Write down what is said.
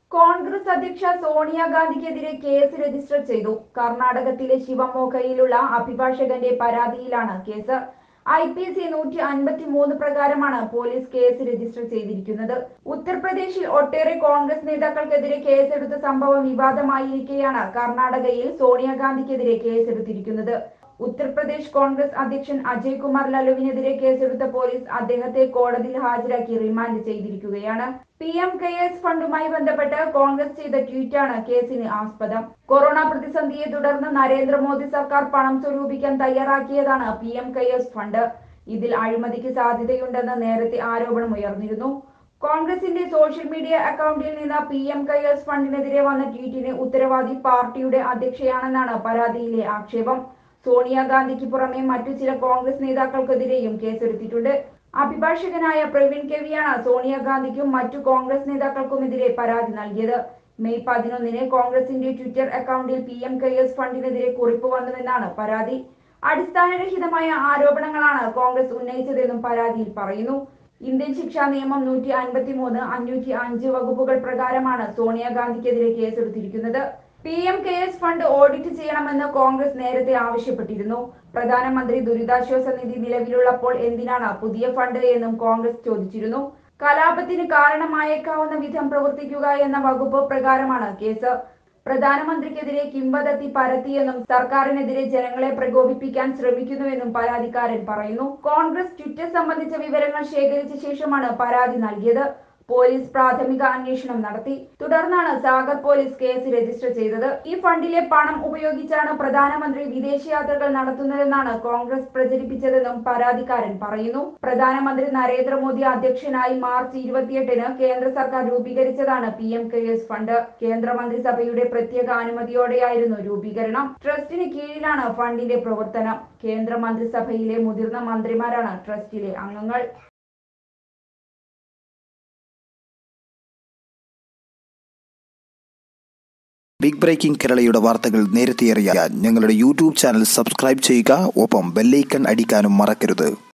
കോൺഗ്രസ് അധ്യക്ഷ സോണിയാഗാന്ധിക്കെതിരെ case register ചെയ്തു കർണാടകത്തിലെ ശിവമോഗയിലുള്ള അഭിഭാഷകന്റെ പരാതിയിലാണ് കേസ് ഐ പി സി നൂറ്റി അൻപത്തി മൂന്ന് പ്രകാരമാണ് പോലീസ് കേസ് രജിസ്റ്റർ ചെയ്തിരിക്കുന്നത് ഉത്തർപ്രദേശിൽ ഒട്ടേറെ കോൺഗ്രസ് നേതാക്കൾക്കെതിരെ കേസെടുത്ത സംഭവം വിവാദമായിരിക്കെയാണ് കർണാടകയിൽ സോണിയാഗാന്ധിക്കെതിരെ കേസെടുത്തിരിക്കുന്നത് ഉത്തർപ്രദേശ് കോൺഗ്രസ് അധ്യക്ഷൻ അജയ് കുമാർ ലല്ലുവിനെതിരെ കേസെടുത്ത പോലീസ് അദ്ദേഹത്തെ കോടതിയിൽ ഹാജരാക്കി റിമാൻഡ് ചെയ്തിരിക്കുകയാണ് പി എം കെ എസ് ഫണ്ടുമായി ബന്ധപ്പെട്ട് കോൺഗ്രസ് ചെയ്ത ട്വീറ്റാണ് കേസിന് ആസ്പദം കൊറോണ പ്രതിസന്ധിയെ തുടർന്ന് നരേന്ദ്രമോദി സർക്കാർ പണം സ്വരൂപിക്കാൻ തയ്യാറാക്കിയതാണ് പി എം കെ എസ് ഫണ്ട് ഇതിൽ അഴിമതിക്ക് സാധ്യതയുണ്ടെന്ന് നേരത്തെ ആരോപണം ഉയർന്നിരുന്നു കോൺഗ്രസിന്റെ സോഷ്യൽ മീഡിയ അക്കൗണ്ടിൽ നിന്ന് പി എം കെ എസ് ഫണ്ടിനെതിരെ വന്ന ട്വീറ്റിന് ഉത്തരവാദി പാർട്ടിയുടെ അധ്യക്ഷയാണെന്നാണ് പരാതിയിലെ ആക്ഷേപം സോണിയാഗാന്ധിക്ക് പുറമെ മറ്റു ചില കോൺഗ്രസ് നേതാക്കൾക്കെതിരെയും കേസെടുത്തിട്ടുണ്ട് അഭിഭാഷകനായ പ്രവീൺ കെവിയാണ് സോണിയാഗാന്ധിക്കും മറ്റു കോൺഗ്രസ് നേതാക്കൾക്കുമെതിരെ പരാതി നൽകിയത് മെയ് പതിനൊന്നിന് കോൺഗ്രസിന്റെ ട്വിറ്റർ അക്കൗണ്ടിൽ പി എം കെ എസ് ഫണ്ടിനെതിരെ കുറിപ്പ് വന്നുവെന്നാണ് പരാതി അടിസ്ഥാനരഹിതമായ ആരോപണങ്ങളാണ് കോൺഗ്രസ് ഉന്നയിച്ചതെന്നും പരാതിയിൽ പറയുന്നു ഇന്ത്യൻ ശിക്ഷാ നിയമം നൂറ്റി അൻപത്തി മൂന്ന് അഞ്ഞൂറ്റി അഞ്ച് വകുപ്പുകൾ പ്രകാരമാണ് സോണിയാഗാന്ധിക്കെതിരെ കേസെടുത്തിരിക്കുന്നത് പി എം കെ എസ് ഫണ്ട് ഓഡിറ്റ് ചെയ്യണമെന്ന് കോൺഗ്രസ് നേരത്തെ ആവശ്യപ്പെട്ടിരുന്നു പ്രധാനമന്ത്രി ദുരിതാശ്വാസ നിധി നിലവിലുള്ളപ്പോൾ എന്തിനാണ് പുതിയ ഫണ്ട് എന്നും കോൺഗ്രസ് ചോദിച്ചിരുന്നു കലാപത്തിന് കാരണമായേക്കാവുന്ന വിധം പ്രവർത്തിക്കുക എന്ന വകുപ്പ് പ്രകാരമാണ് കേസ് പ്രധാനമന്ത്രിക്കെതിരെ കിംവദത്തി പരത്തിയെന്നും സർക്കാരിനെതിരെ ജനങ്ങളെ പ്രകോപിപ്പിക്കാൻ ശ്രമിക്കുന്നുവെന്നും പരാതിക്കാരൻ പറയുന്നു കോൺഗ്രസ് ട്വിറ്റർ സംബന്ധിച്ച വിവരങ്ങൾ ശേഖരിച്ച ശേഷമാണ് പരാതി നൽകിയത് പോലീസ് പ്രാഥമിക അന്വേഷണം നടത്തി തുടർന്നാണ് സാഗർ പോലീസ് കേസ് രജിസ്റ്റർ ചെയ്തത് ഈ ഫണ്ടിലെ പണം ഉപയോഗിച്ചാണ് പ്രധാനമന്ത്രി വിദേശയാത്രകൾ നടത്തുന്നതെന്നാണ് കോൺഗ്രസ് പ്രചരിപ്പിച്ചതെന്നും പരാതിക്കാരൻ പറയുന്നു പ്രധാനമന്ത്രി നരേന്ദ്രമോദി അധ്യക്ഷനായി മാർച്ച് ഇരുപത്തിയെട്ടിന് കേന്ദ്ര സർക്കാർ രൂപീകരിച്ചതാണ് പി എം കെ എസ് ഫണ്ട് കേന്ദ്രമന്ത്രിസഭയുടെ പ്രത്യേക അനുമതിയോടെയായിരുന്നു രൂപീകരണം ട്രസ്റ്റിന് കീഴിലാണ് ഫണ്ടിന്റെ പ്രവർത്തനം കേന്ദ്ര മന്ത്രിസഭയിലെ മുതിർന്ന മന്ത്രിമാരാണ് ട്രസ്റ്റിലെ അംഗങ്ങൾ ബിഗ് ബ്രേക്കിംഗ് കേരളയുടെ വാർത്തകൾ നേരത്തെ അറിയാൻ ഞങ്ങളുടെ യൂട്യൂബ് ചാനൽ സബ്സ്ക്രൈബ് ചെയ്യുക ഒപ്പം ബെല്ലൈക്കൺ അടിക്കാനും മറക്കരുത്